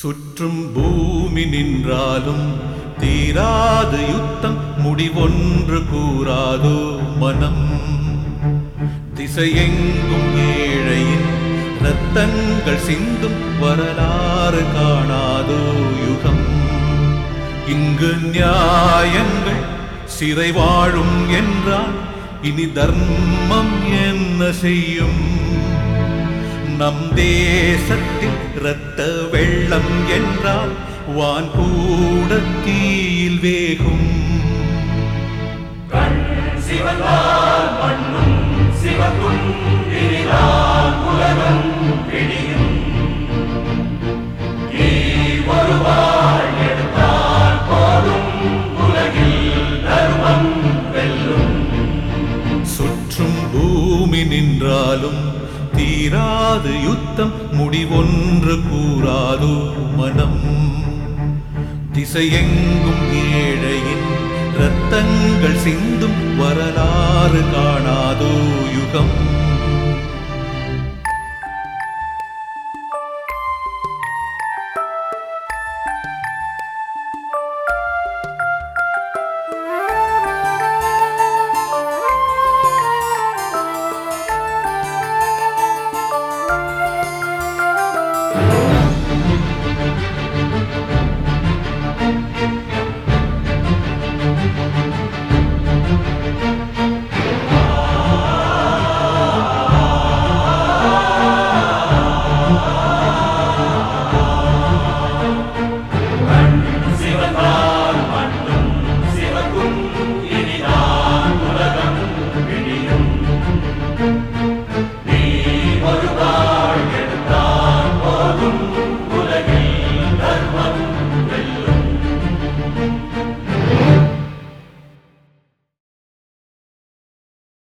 சுற்றும் பூமி நின்றாலும் தீராத யுத்தம் முடிவொன்று கூறாதோ மனம் திசையெங்கும் ஏழையின் ரத்தங்கள் சிந்தும் வரலாறு காணாதோ யுகம் இங்கு நியாயங்கள் சிறை வாழும் என்றால் இனி தர்மம் என்ன செய்யும் நம் தேசத்தில் இரத்த வெள்ளம் என்றால் வான் கூட தீயில் வேகும் சுற்றும் பூமி நின்றாலும் தீராது யுத்தம் முடிவொன்று கூறாதோ மனம் திசையெங்கும் ஏழையின் ரத்தங்கள் சிந்தும் வரலாறு காணாதோ யுகம்